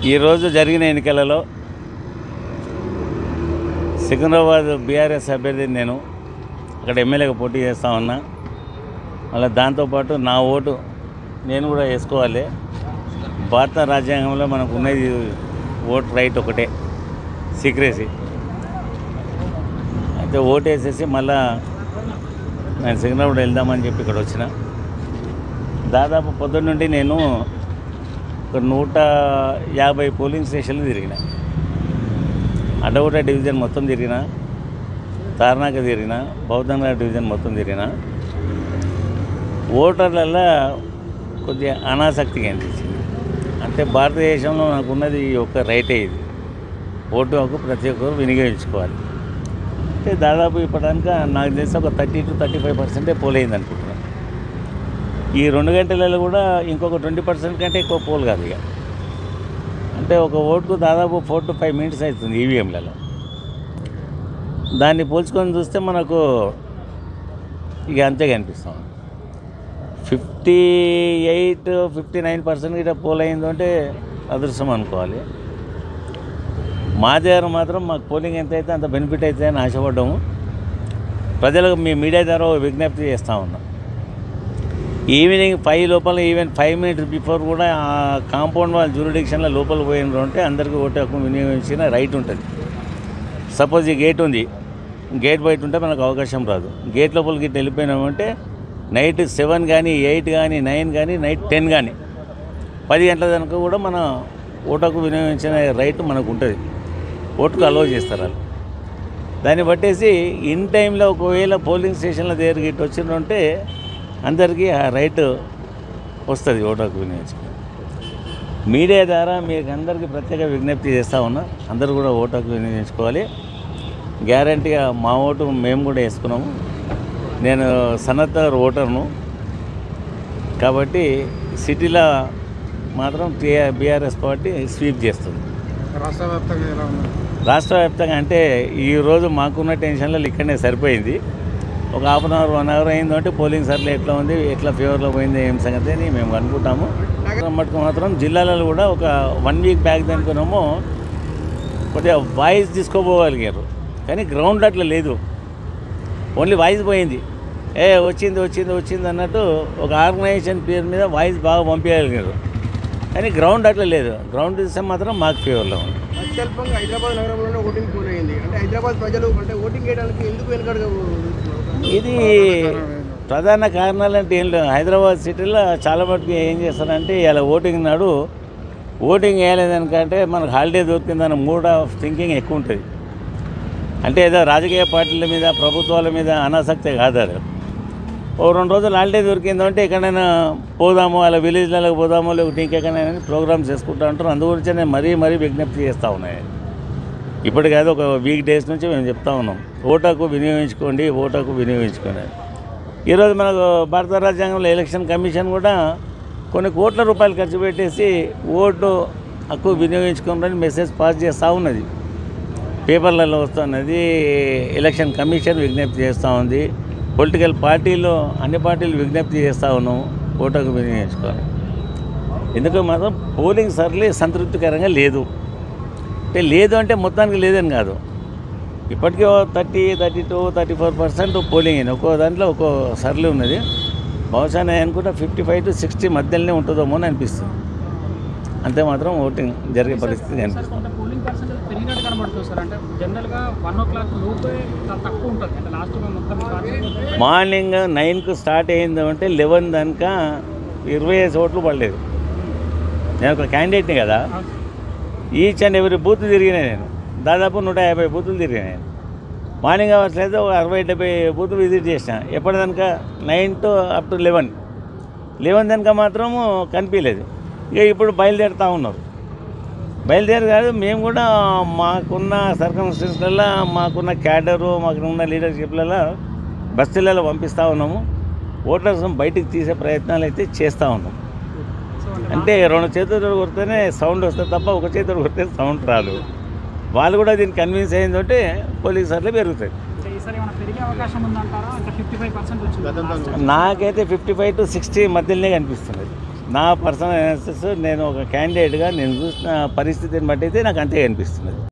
ఈరోజు జరిగిన ఎన్నికలలో సికింద్రాబాద్ బీఆర్ఎస్ అభ్యర్థిని నేను అక్కడ ఎమ్మెల్యేగా పోటీ చేస్తా ఉన్నా మళ్ళీ దాంతోపాటు నా ఓటు నేను కూడా వేసుకోవాలి భారత రాజ్యాంగంలో మనకు ఉన్నది ఓట్ రైట్ ఒకటే సీక్రెసీ అయితే ఓటు వేసేసి మళ్ళా నేను సికింద్రాబాద్ వెళ్దామని చెప్పి ఇక్కడ వచ్చిన దాదాపు పొద్దున్న నుండి నేను ఒక నూట యాభై పోలింగ్ స్టేషన్లు తిరిగిన అడ్డగూడ డివిజన్ మొత్తం తిరిగిన తార్నాక తిరిగిన బౌద్ధనగర్ డివిజన్ మొత్తం తిరిగిన ఓటర్లలో కొద్దిగా అనాసక్తిగా అనిపించింది అంటే భారతదేశంలో నాకున్నది ఈ ఒక్క రైటే ఇది ఓటు హక్కు ప్రతి ఒక్కరు వినియోగించుకోవాలి అంటే దాదాపు ఇప్పటిదాకా నాకు తెలిసి ఒక థర్టీ టు థర్టీ ఫైవ్ పర్సెంటే పోలైంది అనుకుంటున్నాను ఈ రెండు గంటలలో కూడా ఇంకొక ట్వంటీ పర్సెంట్ కంటే ఎక్కువ పోల్ కాదు ఇక అంటే ఒక ఓటుకు దాదాపు ఫోర్ టు ఫైవ్ మినిట్స్ అవుతుంది ఈవీఎంలలో దాన్ని పోల్చుకొని చూస్తే మనకు ఇక అంతే కనిపిస్తాం fifty eight fifty nine percent గిట్ట పోల్ అయింది అంటే అదృష్టం అనుకోవాలి మా దగ్గర మాత్రం మాకు పోలింగ్ ఎంత అయితే అంత బెనిఫిట్ అయితే అని ఆశపడ్డాము ప్రజలకు మీ మీడియా ద్వారా ఒక విజ్ఞప్తి చేస్తూ ఉన్నాం ఈవినింగ్ ఫైవ్ లోపల ఈవెన్ ఫైవ్ మినిట్స్ బిఫోర్ కూడా ఆ కాంపౌండ్ వాళ్ళ జ్యూరిడిక్షన్లో లోపల పోయిన ఉంటే అందరికీ ఓటు హక్కు వినియోగించిన రైట్ ఉంటుంది సపోజ్ ఈ గేట్ ఉంది గేట్ బయట ఉంటే మనకు అవకాశం రాదు గేట్ లోపలికి ఇట్లా వెళ్ళిపోయినామంటే నైట్ సెవెన్ కానీ ఎయిట్ కానీ నైన్ కానీ నైట్ టెన్ కానీ పది గంటల దాకా కూడా మన ఓటుకు వినియోగించిన రైట్ మనకు ఉంటుంది ఓటుకు అలౌ చేస్తారు వాళ్ళు దాన్ని బట్టేసి ఇన్ టైంలో ఒకవేళ పోలింగ్ స్టేషన్ల దగ్గరికి ఇటు వచ్చిందంటే అందరికీ ఆ రైట్ వస్తుంది ఓటుకు వినియోగించుకుని మీడియా ద్వారా మీకు అందరికీ ప్రత్యేక విజ్ఞప్తి చేస్తూ ఉన్నా అందరూ కూడా ఓటుకు వినియోగించుకోవాలి గ్యారంటీగా మా ఓటు మేము కూడా వేసుకున్నాము నేను సనత్ నగర్ ఓటర్ను కాబట్టి సిటీలో మాత్రం టీఆర్ బీఆర్ఎస్ పార్టీ స్వీప్ చేస్తుంది రాష్ట్ర వ్యాప్తంగా ఎలా ఉంది రాష్ట్ర వ్యాప్తంగా అంటే ఈరోజు మాకున్న టెన్షన్లో ఇక్కడనే సరిపోయింది ఒక half an hour one hour అయిందంటే పోలింగ్ సర్లు ఎట్లా ఉంది ఎట్లా ఫీవర్లో పోయింది ఏం సంగతి అని మేము అనుకుంటాము మటుకు మాత్రం జిల్లాలలో కూడా ఒక వన్ వీక్ బ్యాక్ దానికునేమో కొద్దిగా వాయిస్ తీసుకోపోగలిగారు కానీ గ్రౌండ్ అట్లా లేదు ఓన్లీ వాయిస్ పోయింది ఏ వచ్చింది వచ్చింది వచ్చింది అన్నట్టు ఒక ఆర్గనైజేషన్ పేరు మీద వాయిస్ బాగా పంపించగలిగారు కానీ గ్రౌండ్ అట్లా లేదు గ్రౌండ్ చూస్తే మాత్రం మాకు ఫేవర్లో ఉంది అత్యల్పంగా హైదరాబాద్ నగరంలోనే ఓటింగ్ పోల్ అయింది అంటే హైదరాబాద్ ప్రజలు అంటే ఓటింగ్ చేయడానికి ఎందుకు వెనుకడుగా ఇది ప్రధాన కారణాలు అంటే ఏం లేవు హైదరాబాద్ సిటీలో చాలా మటుకు ఏం చేస్తారంటే ఇలా ఓటింగ్ నాడు ఓటింగ్ వేయలేదనుకంటే మనకు హాలిడే దొరికిందన్న మూడ్ ఆఫ్ థింకింగ్ ఎక్కువ ఉంటుంది అంటే ఏదో రాజకీయ పార్టీల మీద ప్రభుత్వాల మీద అనాసక్తి కాదు అది ఓ రెండు రోజులు హాలిడే దొరికిందంటే ఎక్కడైనా పోదాము అలా విలేజ్లకు పోదాము లేకపోతే ఇంకెక్కడైనా ప్రోగ్రామ్స్ చేసుకుంటా ఉంటారు అందుగురించి నేను మరీ మరీ విజ్ఞప్తి చేస్తూ ఉన్నాయి ఇప్పుడు కాదు ఒక వీక్ డేస్ నుంచి మేము చెప్తా ఉన్నాం ఓటాకు వినియోగించుకోండి ఓటాకు వినియోగించుకోండి ఈరోజు మనకు భారత రాజ్యాంగంలో ఎలక్షన్ కమిషన్ కూడా కొన్ని కోట్ల రూపాయలు ఖర్చు పెట్టేసి ఓటు హక్కు వినియోగించుకోమని మెసేజ్ పాస్ చేస్తూ ఉన్నది పేపర్లలో వస్తున్నది ఎలక్షన్ కమిషన్ విజ్ఞప్తి చేస్తూ ఉంది పొలిటికల్ పార్టీలు అన్ని పార్టీలు విజ్ఞప్తి చేస్తూ ఉన్నాం ఓటుకు వినియోగించుకోవాలి ఎందుకు మాత్రం పోలింగ్ సర్లే సంతృప్తికరంగా లేదు అంటే లేదు అంటే మొత్తానికి లేదని కాదు ఇప్పటికీ thirty thirty two thirty four percent polling అయింది ఒక్కో దాంట్లో ఒక్కో సర్లే ఉన్నది బహుశా నేను అనుకుంటా ఫిఫ్టీ ఫైవ్ టు సిక్స్టీ మధ్యలోనే ఉంటుందేమో అని అనిపిస్తుంది అంతే మాత్రం ఓటింగ్ జరిగే పరిస్థితి కనిపిస్తుంది అంటే పోలింగ్ పర్సెంటేజ్ పెరిగినట్టు కనబడుతుంది సార్ అంటే జనరల్గా వన్ ఓ క్లాక్ లోపే చాలా తక్కువ ఉంటుంది అంటే లాస్ట్ మొత్తం కాదు. మార్నింగ్ నైన్కు స్టార్ట్ అయింది అంటే లెవెన్ దాకా ఇరవై ఐదు ఓట్లు పడలేదు నేను ఒక క్యాండిడేట్ని కదా ఈచ్ అండ్ ఎవరి బూత్ తిరిగినా నేను దాదాపు నూట యాభై బూతులు తిరిగినా నేను మార్నింగ్ అవర్స్ అయితే ఒక అరవై డెబ్బై బూతులు విజిట్ చేసిన ఎప్పటిదాకా nine to up to eleven eleven దాకా మాత్రము కనిపించలేదు ఇక ఇప్పుడు బయలుదేరుతూ ఉన్నారు బయలుదేరి కాదు మేము కూడా మాకున్న సర్కమ్స్టెన్స్లలో మాకున్న క్యాడరు మాకున్న లీడర్షిప్లలో బస్తీలలో పంపిస్తూ ఉన్నాము ఓటర్స్ బయటికి తీసే ప్రయత్నాలు అయితే చేస్తూ ఉన్నాం సో అంటే అంటే రెండు చేతులు కొడితేనే సౌండ్ వస్తుంది తప్ప ఒక చేతులు కొడితే సౌండ్ రాదు వాళ్ళు కూడా దీన్ని కన్విన్స్ అయిందంటే పోలీస్ సర్లే పెరుగుతాయి అంటే ఈసారి ఏమైనా పెరిగే అవకాశం ఉందంటారా అంటే ఫిఫ్టీ ఫైవ్ పర్సెంట్ వచ్చింది నాకైతే ఫిఫ్టీ ఫైవ్ టు సిక్స్టీ మధ్యలోనే కనిపిస్తుంది నా పర్సనల్ అనాలిసిస్ నేను ఒక క్యాండిడేట్గా నేను చూసిన పరిస్థితిని బట్టి అయితే నాకు అంతే అనిపిస్తున్నది